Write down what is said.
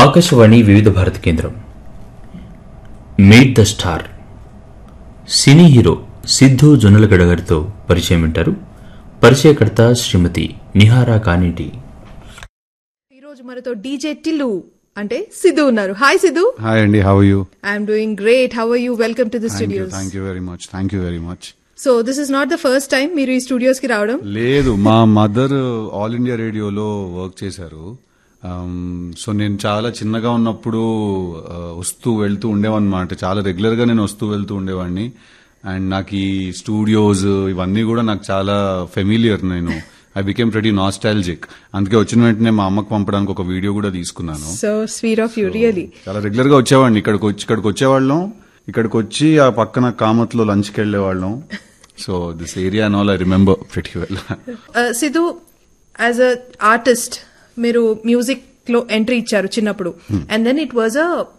ఆకాశవాణి వివిధ భారతి కేంద్రం meet the star cine hero Siddhu Jonnalagadda గారితో పరిచయం వింటారు పరిచయకర్త శ్రీమతి నిహారా కానిటి ఈరోజు మనతో డీజే టిల్లు అంటే సిద్ధు ఉన్నారు హాయ్ సిద్ధు హాయ్ అండి how you I'm doing great how are you welcome to the thank you studios thank you very much thank you very much so this is not the first time మీరు ఈ studios కి రావడం లేదు మా mother all India రేడియోలో work చేశారు so నేను చాలా చిన్నగా ఉన్నప్పుడు ఆ, వస్తూ వెళ్తూ ఉండేవన్నమాట చాలా రెగ్యులర్ గా నేను వస్తూ వెళ్తూ ఉండేవాడిని అండ్ నాకు ఈ స్టూడియోస్ ఇవన్నీ కూడా నాకు చాలా ఫెమిలియర్ నేను ఐ బికేమ్ ప్రెటీ నాస్టాలజిక్ అందుకే వచ్చిన వెంటనే మా అమ్మకి పంపడానికి ఒక వీడియో కూడా తీసుకున్నాను so sweet of you really చాలా రెగ్యులర్ గా వచ్చేవాడిని ఇక్కడికి వచ్చి ఇక్కడికి వచ్చేవాళ్ళం ఇక్కడికి వచ్చి ఆ పక్కన కామత్లో లంచ్కి వెళ్ళేవాళ్ళం so this area and all I remember pretty well Siddhu as a artist మీరు మ్యూజిక్ లో ఎంట్రీ ఇచ్చారు చిన్నప్పుడు and then it was a